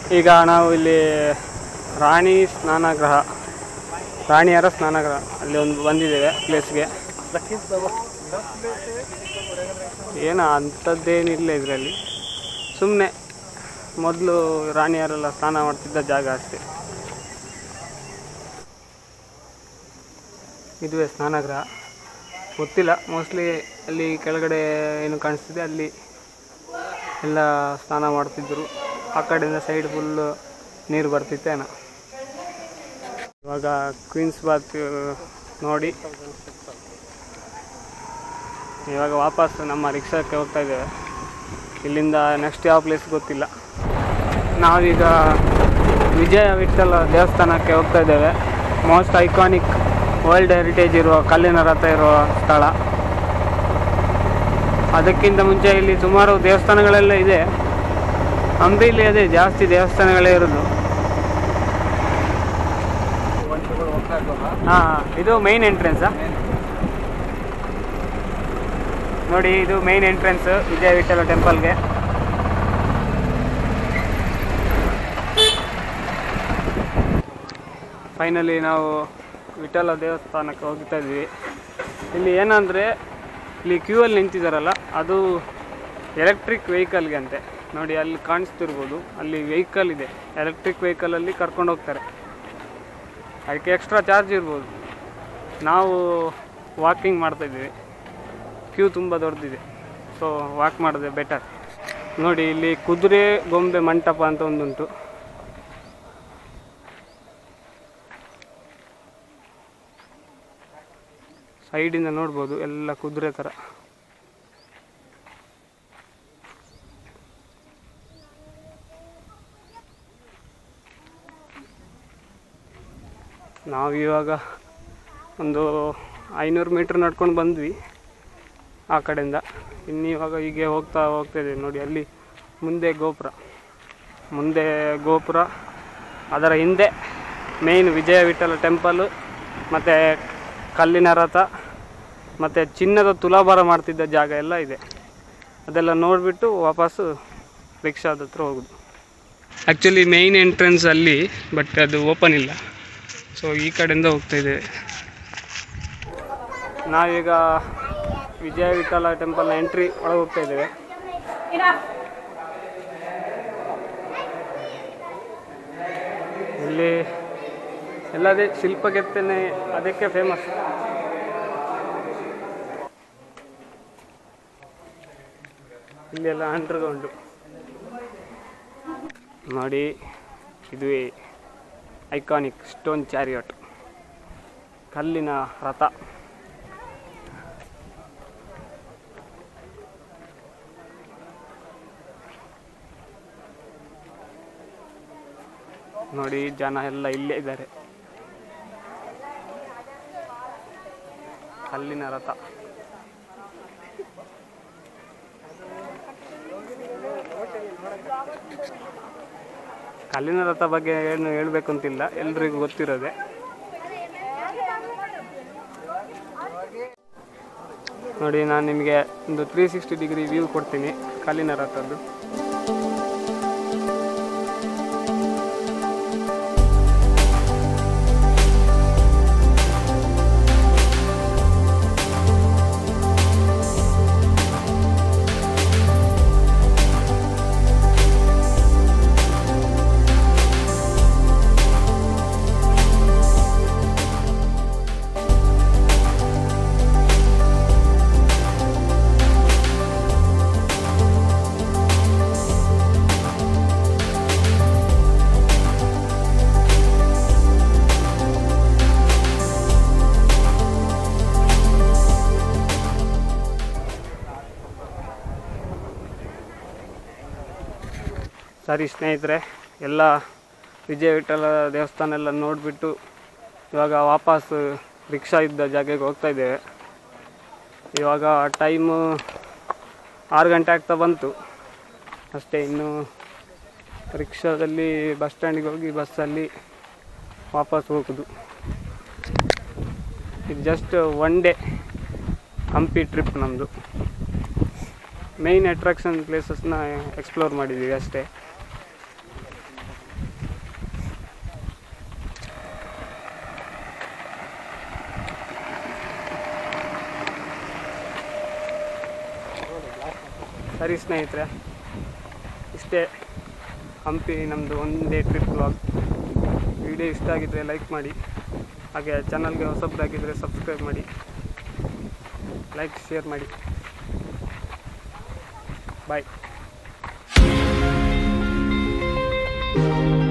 ಈಗ ನಾವು ಇಲ್ಲಿ ರಾಣಿ ಸ್ನಾನಗೃಹ ರಾಣಿಯರ ಸ್ನಾನಗೃಹ ಅಲ್ಲಿ ಒಂದು ಬಂದಿದ್ದೇವೆ ಪ್ಲೇಸ್ಗೆ ಏನು ಅಂಥದ್ದೇನಿಲ್ಲ ಇದರಲ್ಲಿ ಸುಮ್ಮನೆ ಮೊದಲು ರಾಣಿಯರೆಲ್ಲ ಸ್ನಾನ ಮಾಡ್ತಿದ್ದ ಜಾಗ ಅಷ್ಟೇ ಇದುವೇ ಸ್ನಾನಗೃಹ ಗೊತ್ತಿಲ್ಲ ಮೋಸ್ಟ್ಲಿ ಅಲ್ಲಿ ಕೆಳಗಡೆ ಏನು ಕಾಣಿಸ್ತಿದೆ ಅಲ್ಲಿ ಎಲ್ಲ ಸ್ನಾನ ಮಾಡ್ತಿದ್ದರು ಆ ಕಡೆಯಿಂದ ಸೈಡ್ ಫುಲ್ಲು ನೀರು ಬರ್ತಿತ್ತೇನೋ ಇವಾಗ ಕ್ವೀನ್ಸ್ ಬಾತ್ ನೋಡಿ ಇವಾಗ ವಾಪಸ್ ನಮ್ಮ ರಿಕ್ಷಾಕ್ಕೆ ಹೋಗ್ತಾ ಇದ್ದೇವೆ ಇಲ್ಲಿಂದ ನೆಕ್ಸ್ಟ್ ಯಾವ ಪ್ಲೇಸ್ ಗೊತ್ತಿಲ್ಲ ನಾವೀಗ ವಿಜಯ ವಿಠ್ಠಲ ದೇವಸ್ಥಾನಕ್ಕೆ ಹೋಗ್ತಾ ಇದ್ದೇವೆ ಮೋಸ್ಟ್ ಐಕಾನಿಕ್ ವರ್ಲ್ಡ್ ಹೆರಿಟೇಜ್ ಇರುವ ಕಲ್ಲಿನ ರಥ ಇರುವ ಸ್ಥಳ ಅದಕ್ಕಿಂತ ಮುಂಚೆ ಇಲ್ಲಿ ಸುಮಾರು ದೇವಸ್ಥಾನಗಳೆಲ್ಲ ಇದೆ ಹಂಪಿಲಿ ಅದೇ ಜಾಸ್ತಿ ದೇವಸ್ಥಾನಗಳೇ ಇರೋದು ಹಾಂ ಇದು ಮೈನ್ ಎಂಟ್ರೆನ್ಸಾ ನೋಡಿ ಇದು ಮೈನ್ ಎಂಟ್ರೆನ್ಸ್ ವಿಜಯ ವಿಠಲ ಟೆಂಪಲ್ಗೆ ಫೈನಲಿ ನಾವು ವಿಠಲ ದೇವಸ್ಥಾನಕ್ಕೆ ಹೋಗ್ತಾ ಇದ್ವಿ ಇಲ್ಲಿ ಏನಂದರೆ ಇಲ್ಲಿ ಕ್ಯೂ ಅಲ್ಲಿ ನಿಂತಿದ್ದಾರಲ್ಲ ಅದು ಎಲೆಕ್ಟ್ರಿಕ್ ವೆಹಿಕಲ್ಗೆ ಅಂತೆ ನೋಡಿ ಅಲ್ಲಿ ಕಾಣಿಸ್ತಿರ್ಬೋದು ಅಲ್ಲಿ ವೆಹಿಕಲ್ ಇದೆ ಎಲೆಕ್ಟ್ರಿಕ್ ವೆಹಿಕಲಲ್ಲಿ ಕರ್ಕೊಂಡು ಹೋಗ್ತಾರೆ ಅದಕ್ಕೆ ಎಕ್ಸ್ಟ್ರಾ ಚಾರ್ಜ್ ಇರ್ಬೋದು ನಾವು ವಾಕಿಂಗ್ ಮಾಡ್ತಾಯಿದ್ದೀವಿ ಕ್ಯೂ ತುಂಬ ದೊಡ್ಡದಿದೆ ಸೊ ವಾಕ್ ಮಾಡೋದೇ ಬೆಟರ್ ನೋಡಿ ಇಲ್ಲಿ ಕುದುರೆ ಗೊಂಬೆ ಮಂಟಪ ಅಂತ ಒಂದುಂಟು ಸೈಡಿಂದ ನೋಡ್ಬೋದು ಎಲ್ಲ ಕುದುರೆ ಥರ ನಾವು ಇವಾಗ ಒಂದು ಐನೂರು ಮೀಟ್ರ್ ನಡ್ಕೊಂಡು ಬಂದ್ವಿ ಆ ಕಡೆಯಿಂದ ಇನ್ನು ಇವಾಗ ಹೀಗೆ ಹೋಗ್ತಾ ಹೋಗ್ತಾ ಇದ್ದೀವಿ ನೋಡಿ ಅಲ್ಲಿ ಮುಂದೆ ಗೋಪುರ ಮುಂದೆ ಗೋಪುರ ಅದರ ಹಿಂದೆ ಮೇಯ್ನ್ ವಿಜಯ ವಿಠಲ ಟೆಂಪಲು ಮತ್ತು ಕಲ್ಲಿನ ರಥ ಮತ್ತು ಚಿನ್ನದ ತುಲಾಭಾರ ಮಾಡ್ತಿದ್ದ ಜಾಗ ಎಲ್ಲ ಇದೆ ಅದೆಲ್ಲ ನೋಡಿಬಿಟ್ಟು ವಾಪಸ್ಸು ರಿಕ್ಷಾದ ಹತ್ರ ಹೋಗೋದು ಆ್ಯಕ್ಚುಲಿ ಮೇಯ್ನ್ ಎಂಟ್ರೆನ್ಸ್ ಅಲ್ಲಿ ಬಟ್ ಅದು ಓಪನ್ ಇಲ್ಲ ಸೊ ಈ ಕಡೆಯಿಂದ ಹೋಗ್ತಾ ಇದ್ದೇವೆ ನಾವೀಗ ವಿಜಯ ವಿಠಲ ಟೆಂಪಲ್ನ ಎಂಟ್ರಿ ಒಳಗೆ ಹೋಗ್ತಾ ಇದ್ದೇವೆ ಇಲ್ಲಿ ಎಲ್ಲದೇ ಶಿಲ್ಪಕೆತ್ತನೆ ಅದಕ್ಕೆ ಫೇಮಸ್ ಇಲ್ಲೆಲ್ಲ ಅಂಡರ್ಗ್ರೌಂಡು ನೋಡಿ ಇದುವೇ ಐಕಾನಿಕ್ ಸ್ಟೋನ್ ಚಾರಿಯಟ್ ಕಲ್ಲಿನ ರಥ ನೋಡಿ ಜನ ಎಲ್ಲ ಇಲ್ಲೇ ಇದ್ದಾರೆ ಕಲ್ಲಿನ ರಥ ಕಲ್ಲಿನ ರಥ ಬಗ್ಗೆ ಏನು ಹೇಳಬೇಕು ಅಂತಿಲ್ಲ ಎಲ್ರಿಗೂ ಗೊತ್ತಿರೋದೆ ನೋಡಿ ನಾನು ನಿಮಗೆ ಒಂದು ತ್ರೀ ಸಿಕ್ಸ್ಟಿ ಡಿಗ್ರಿ ವ್ಯೂ ಕೊಡ್ತೀನಿ ಕಲ್ಲಿನ ರಥದ್ದು ಸರಿ ಸ್ನೇಹಿತರೆ ಎಲ್ಲ ವಿಜಯ ವಿಠಲ ದೇವಸ್ಥಾನ ಎಲ್ಲ ನೋಡಿಬಿಟ್ಟು ಇವಾಗ ವಾಪಸ್ ರಿಕ್ಷಾ ಇದ್ದ ಜಾಗಕ್ಕೆ ಹೋಗ್ತಾ ಇದ್ದೇವೆ ಇವಾಗ ಟೈಮು ಆರು ಗಂಟೆ ಆಗ್ತಾ ಬಂತು ಅಷ್ಟೇ ಇನ್ನು ರಿಕ್ಷಾದಲ್ಲಿ ಬಸ್ ಸ್ಟ್ಯಾಂಡಿಗೆ ಹೋಗಿ ಬಸ್ಸಲ್ಲಿ ವಾಪಸ್ ಹೋಗೋದು ಇದು just one day Hampi trip ನಮ್ಮದು ಮೇಯ್ನ್ ಅಟ್ರಾಕ್ಷನ್ ಪ್ಲೇಸಸ್ನ ಎಕ್ಸ್ಪ್ಲೋರ್ ಮಾಡಿದ್ದೀವಿ ಅಷ್ಟೇ ಸರಿ ಸ್ನೇಹಿತರೆ ಇಷ್ಟೇ ಹಂಪಿ ನಮ್ಮದು one day trip vlog video ಇಷ್ಟ ಆಗಿದ್ದರೆ ಲೈಕ್ ಮಾಡಿ ಹಾಗೆ ಚಾನಲ್ಗೆ ಹೊಸಬ್ರಾಗಿದ್ದರೆ ಸಬ್ಸ್ಕ್ರೈಬ್ ಮಾಡಿ ಲೈಕ್ ಶೇರ್ ಮಾಡಿ ಬಾಯ್